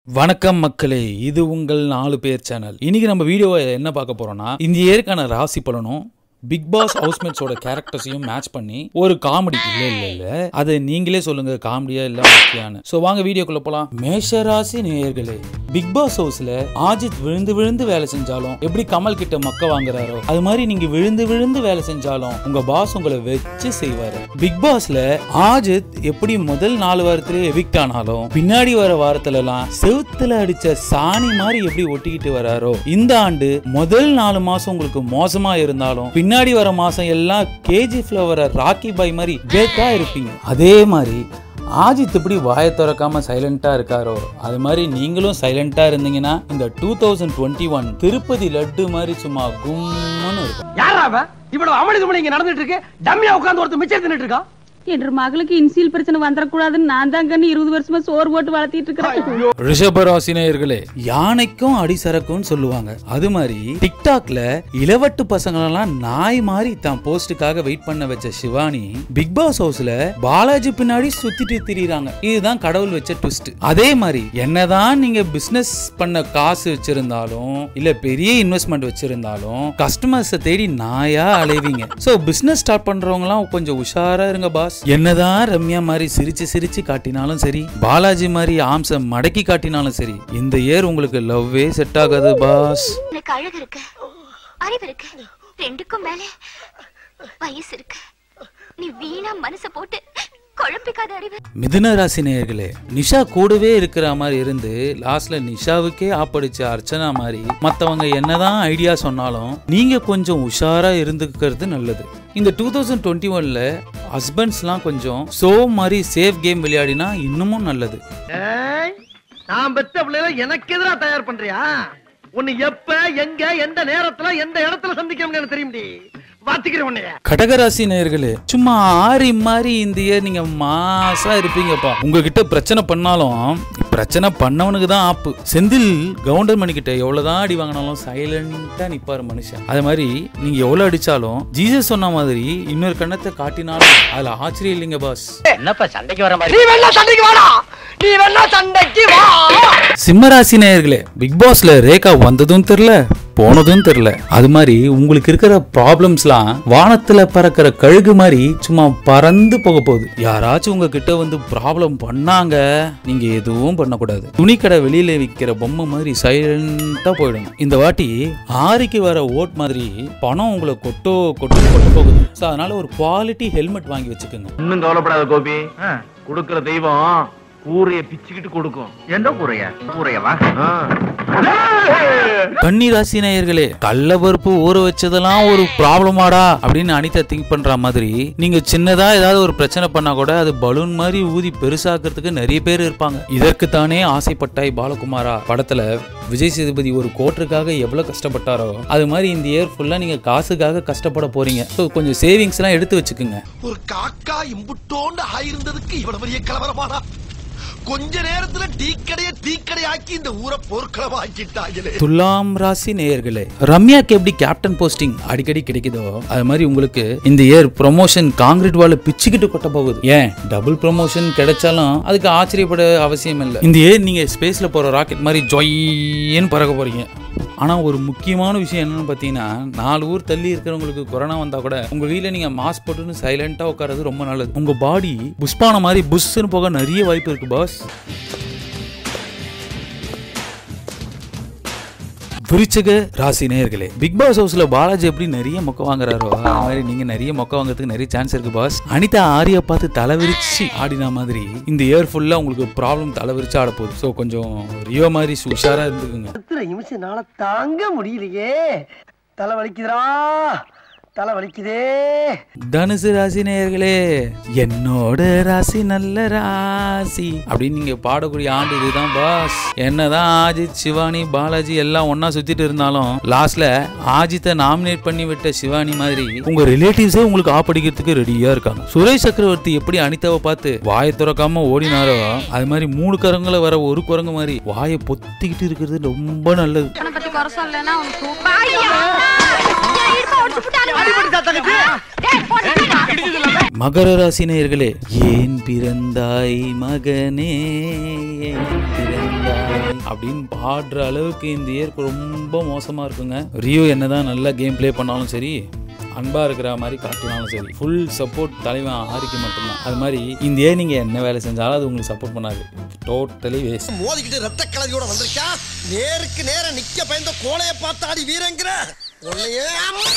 வணக்கம் மக்களே இது உங்கள் நாலு பேர் சேனல் இன்னைக்கு நம்ம வீடியோவை என்ன பார்க்க போறோம்னா இந்த இயற்கான ராசி பலனும் பிக் பாஸ் ஹவுஸ்மேட்ஸோட கேரக்டர்ஸையும் மேட்ச் பண்ணி ஒரு காமெடி இல்ல இல்ல இல்ல அது நீங்களே சொல்லுங்க காமெடியா இல்ல முக்கியான்னு சோ வாங்க வீடியோக்குள்ள போலாம் மேஷ ராசி நேயர்களே பிக் பாஸ் ஹவுஸ்ல ஆஜித் விழுந்து விழுந்து வேலை செஞ்சாலும் எப்படி கமல் கிட்ட மொக்க வாங்குறாரோ அது மாதிரி நீங்க விழுந்து விழுந்து வேலை செஞ்சாலும் உங்க பாஸ் உங்களை வச்சு செய்வாரு பிக் பாஸ்ல ஆஜித் எப்படி முதல் நாலு வாரத்திலே எவிக்ட் ஆனாலும் பின்னாடி வர வாரத்துல எல்லாம் செவுத்துல அடிச்ச சாணி மாதிரி எப்படி ஒட்டிக்கிட்டு வராரோ இந்த ஆண்டு முதல் நாலு மாசம் உங்களுக்கு மோசமா இருந்தாலும் பின்னாடி வர மாசம் எல்லாம் கேஜிஎஃப்ல வர ராக்கி பாய் மாதிரி கேட்டா இருப்பீங்க அதே மாதிரி ஆஜித் எப்படி வாயை திறக்காம சைலண்டா இருக்காரோ அது மாதிரி நீங்களும் சைலண்டா இருந்தீங்கன்னா இந்த two thousand twenty one Tirupati laddu மாதிரி சும்மா கும்முன்னு இருக்கும் யாரா அவன் இவ்வளவு அமளி துமளி இங்க நடந்துட்டு இருக்கு டம்மியா உட்கார்ந்து ஒருத்தர் மிச்சம் தின்னுட்டு இருக்கான் என்ற மகளுக்கு இன்சியல் பிரச்சனை வந்துடக்கூடாதுன்னு நான் தான் கண்ணு இருபது வருஷமா சோறு போட்டு வளர்த்திட்டு இருக்கிறேன் ரிஷபராசினியர்களே யானைக்கும் அடிசரக்கும்னு சொல்லுவாங்க அது மாதிரி டிக்டாக்ல இளவட்டு பசங்களெல்லாம் நாய் மாதிரி தான் போஸ்டுக்காக வெயிட் பண்ண வச்ச சிவானி பிக் பாஸ் ஹவுஸ்ல பாலாஜி பின்னாடி சுத்திட்டு திரியுறாங்க இதுதான் கடவுள் வச்ச ட்விஸ்ட் அதே மாதிரி என்னதான் நீங்க பிசினஸ் பண்ண காசு வச்சிருந்தாலும் இல்ல பெரிய இன்வெஸ்ட்மெண்ட் வச்சிருந்தாலும் கஸ்டமர்ஸ் தேடி நாயா அலைவீங்க சோ பிசினஸ் ஸ்டார்ட் பண்றவங்க எல்லாம் கொஞ்சம் உஷாரா இருங்க பாஸ் என்னதான் ரம்யா மாதிரி சிரிச்சு சிரிச்சு காட்டினாலும் சரி பாலாஜி மாதிரி ஆம்ச மடக்கி காட்டினாலும் சரி இந்த இயர் உங்களுக்கு லவ்வே செட் ஆகாது பாஸ் உனக்கு அழகு இருக்கு அறிவு இருக்கு ரெண்டுக்கும் மேல வயசு இருக்கு நீ வீணா மனசு போட்டு குழப்பிக்காத அறிவு மிதுன ராசி நேயர்களே நிஷா கூடவே இருக்கிற மாதிரி இருந்து லாஸ்ட்ல நிஷாவுக்கே ஆப்படிச்ச அர்ச்சனா மாதிரி மத்தவங்க என்னதான் ஐடியா சொன்னாலும் நீங்க கொஞ்சம் உஷாரா இருந்துக்கிறது நல்லது இந்த டூ தௌசண்ட் டுவெண்ட்டி ஒன்ல ஹஸ்பண்ட்ஸ்லாம் கொஞ்சம் சோ மாதிரி சேஃப் கேம் விளையாடினா இன்னமும் நல்லது ஏய், நான் பெத்த பிள்ளைல எனக்கு எதிரா தயார் பண்றியா உன்னை எப்ப எங்க எந்த நேரத்துல எந்த இடத்துல சந்திக்கணும்னு எனக்கு தெரியும் பாத்துக்கிறேன் உன்னைய கடகராசி நேயர்களே சும்மா ஆரி மாதிரி இந்த இயர் நீங்க மாசா இருப்பீங்கப்பா உங்ககிட்ட பிரச்சனை பண்ணாலும் பிரச்சனை பண்ணவனுக்கு தான் ஆப்பு செந்தில் கவுண்டர் மணி கிட்ட எவ்வளவுதான் அடி வாங்கினாலும் சைலண்டா நிப்பாரு மனுஷன் அது மாதிரி நீங்க எவ்வளவு அடிச்சாலும் ஜீசஸ் சொன்ன மாதிரி இன்னொரு கண்ணத்தை காட்டினாலும் அதுல ஆச்சரியம் இல்லைங்க பாஸ் என்னப்பா சண்டைக்கு வர மாதிரி நீ வேணா சண்டைக்கு வாடா நீ வேணா சண்டைக்கு வா சிம்மராசி நேயர்களே பிக் பாஸ்ல ரேகா வந்ததும் தெரியல போனதும் தெரியல அது மாதிரி உங்களுக்கு இருக்கிற ப்ராப்ளம்ஸ்லாம் வானத்துல பறக்கிற கழுகு மாதிரி சும்மா பறந்து போக போகுது யாராச்சும் உங்ககிட்ட வந்து ப்ராப்ளம் பண்ணாங்க நீங்க எதுவும் பண்ணக்கூடாது துணிக்கடை வெளியில விற்கிற பொம்மை மாதிரி சைலண்டா போயிடும் இந்த வாட்டி ஆரிக்கு வர ஓட் மாதிரி பணம் உங்களை கொட்டோ கொட்டோ கொட்ட போகுது ஸோ அதனால ஒரு குவாலிட்டி ஹெல்மெட் வாங்கி வச்சுக்கோங்க இன்னும் கவலைப்படாத கோபி கொடுக்கிற தெய்வம் கூரைய பிச்சுக்கிட்டு கொடுக்கும் எந்த கூரைய கூரையவா கன்னி ராசி நேயர்களே கடல பருப்பு ஊற வச்சதெல்லாம் ஒரு ப்ராப்ளமாடா அப்படின்னு அனிதா திங்க் பண்ற மாதிரி நீங்க சின்னதா ஏதாவது ஒரு பிரச்சனை பண்ணா கூட அது பலூன் மாதிரி ஊதி பெருசாக்குறதுக்கு நிறைய பேர் இருப்பாங்க இதற்கு தானே ஆசைப்பட்டாய் பாலகுமாரா படத்துல விஜய் சேதுபதி ஒரு கோட்டருக்காக எவ்வளவு கஷ்டப்பட்டாரோ அது மாதிரி இந்த இயர் ஃபுல்லா நீங்க காசுக்காக கஷ்டப்பட போறீங்க So, கொஞ்சம் சேவிங்ஸ் எல்லாம் எடுத்து வச்சுக்கோங்க ஒரு காக்கா இம்புட்டோண்டு ஆயிருந்ததுக்கு இவ்வளவு பெரிய கலவரமாடா கொஞ்ச நேரத்துல டீக்கடைய டீக்கடையாக்கி இந்த ஊரை போர்க்களமா ஆக்கிட்டாங்களே துலாம் ராசி நேயர்களே ரம்யாக்கு எப்படி கேப்டன் போஸ்டிங் அடிக்கடி கிடைக்குதோ அது மாதிரி உங்களுக்கு இந்த இயர் ப்ரொமோஷன் காங்கிரீட் வால பிச்சுக்கிட்டு கொட்ட போகுது ஏன் டபுள் ப்ரொமோஷன் கிடைச்சாலும் அதுக்கு ஆச்சரியப்பட அவசியம் இல்லை இந்த இயர் நீங்க ஸ்பேஸ்ல போற ராக்கெட் மாதிரி ஜொய்ன்னு பறக்க போறீங்க ஆனா ஒரு முக்கியமான விஷயம் என்னன்னு பார்த்தீங்கன்னா நாலு ஊர் தள்ளி இருக்கிறவங்களுக்கு கொரோனா வந்தா கூட உங்க வீட்ல நீங்க மாஸ்க் போட்டுன்னு சைலண்டா உட்கார்றது ரொம்ப நல்லது உங்க பாடி புஷ்பான மாதிரி புஷ்ன்னு போக நிறைய வாய்ப்பு இருக்கு பாஸ் விருச்சக ராசி நேயர்களே பிக் பாஸ் ஹவுஸ்ல பாலாஜி எப்படி நிறைய மொக்க வாங்குறாரோ அது மாதிரி நீங்க நிறைய மொக்க வாங்குறதுக்கு நிறைய சான்ஸ் இருக்கு பாஸ் அனிதா ஆரியா பார்த்து தலை விரிச்சு ஆடின மாதிரி இந்த இயர் ஃபுல்லா உங்களுக்கு ப்ராப்ளம் தலை விரிச்சு ஆட போகுது ஸோ கொஞ்சம் ரியோ மாதிரி உஷாரா இருந்துக்குங்க எத்தனை நிமிஷம்னால தாங்க முடியலையே தலை வலிக்குதுடா தலை வலிக்குதே தனுசு ராசி நேயர்களே என்னோட ராசி நல்ல ராசி அப்படின்னு நீங்க பாடக்கூடிய ஆண்டு இதுதான் பாஸ் என்னதான் ஆஜித் சிவானி பாலாஜி எல்லாம் ஒண்ணா சுத்திட்டு இருந்தாலும் லாஸ்ட்ல ஆஜித்தை நாமினேட் பண்ணி விட்ட சிவானி மாதிரி உங்க ரிலேட்டிவ்ஸே உங்களுக்கு ஆப்படிக்கிறதுக்கு ரெடியா இருக்காங்க சுரேஷ் சக்கரவர்த்தி எப்படி அனிதாவை பார்த்து வாயை திறக்காம ஓடினாரோ அது மாதிரி மூணு கரங்களை வர ஒரு குரங்கு மாதிரி வாயை பொத்திக்கிட்டு இருக்கிறது ரொம்ப நல்லது அவனை பத்தி குறை சொல்லலைன்னா அவனுக்கு மகர ராசி நேயர்களே ஏன் பிறந்தாய் மகனே ஏன் பிறந்தாய் அப்படின்னு பாடுற அளவுக்கு இந்த இயர் ரொம்ப மோசமா இருக்குங்க ரியோ என்னதான் நல்லா கேம் ப்ளே பண்ணாலும் சரி அன்பா இருக்கிற மாதிரி காட்டினாலும் சரி ஃபுல் சப்போர்ட் தலைவன் ஆரிக்கு மட்டும்தான் அது மாதிரி இந்த இயர் நீங்க என்ன வேலை செஞ்சாலும் அது உங்களுக்கு சப்போர்ட் பண்ணாது டோட்டலி வேஸ்ட் மோதிக்கிட்டு ரத்த கலரியோட வந்திருக்கா நேருக்கு நேர நிக்க பயந்த கோலைய பார்த்தாடி வீரங்கிற உன்னையே அம்மா!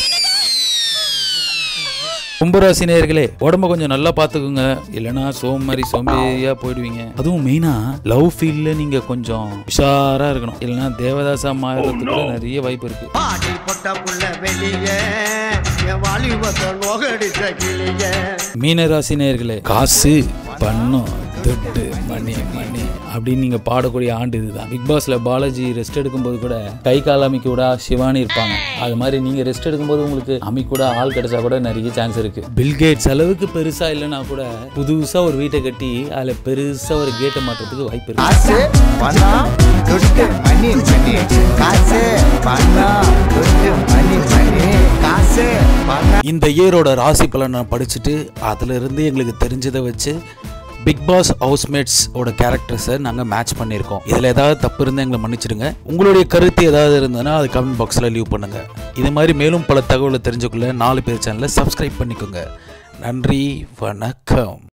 கும்பராசி நேயர்களே உடம்ப கொஞ்சம் நல்லா பாத்துக்குங்க இல்லைன்னா சோம்பேறி சோம்பேறியா போயிடுவீங்க அதுவும் மெயினா லவ் ஃபீல்ட்ல நீங்க கொஞ்சம் உஷாரா இருக்கணும் இல்லைன்னா தேவதாசா மாறுறதுக்கு கூட நிறைய வாய்ப்பு இருக்கு பாட்டி பொட்ட புள்ள வெளியே என் வாலிபத்தை நோகடிச்ச கிளிய மீனராசி நேயர்களே காசு பணம் துட்டு மணி மணி அப்படின்னு நீங்க பாடக்கூடிய ஆண்டு இதுதான் பிக் பாஸ்ல பாலாஜி ரெஸ்ட் எடுக்கும்போது கூட கை கால் அமைக்க கூட சிவானி இருப்பாங்க அது மாதிரி நீங்க ரெஸ்ட் எடுக்கும்போது உங்களுக்கு அமைக்க கூட ஆள் கிடைச்சா கூட நிறைய சான்ஸ் இருக்கு பில்கேட்ஸ் அளவுக்கு பெருசா இல்லைன்னா கூட புதுசா ஒரு வீட்டை கட்டி அதுல பெருசா ஒரு கேட்டை மாட்டுறதுக்கு வாய்ப்பு இருக்கு காசு பணம் துட்டு மணி மணி காசு பணம் துட்டு மணி மணி காசு பணம் இந்த இயரோட ராசி பலனை படிச்சுட்டு அதுல இருந்து எங்களுக்கு தெரிஞ்சதை வச்சு பிக் பாஸ் ஹவுஸ்மேட்ஸ் ஓட கேரக்டர்ஸை நாங்கள் மேட்ச் பண்ணியிருக்கோம் இதில் ஏதாவது தப்பு இருந்தால் எங்களை மன்னிச்சிடுங்க உங்களுடைய கருத்து ஏதாவது இருந்ததுன்னா அது கமெண்ட் பாக்ஸில் லீவ் பண்ணுங்க இது மாதிரி மேலும் பல தகவலை தெரிஞ்சுக்கொள்ள நாலு பேர் சேனலை சப்ஸ்கிரைப் பண்ணிக்கோங்க நன்றி வணக்கம்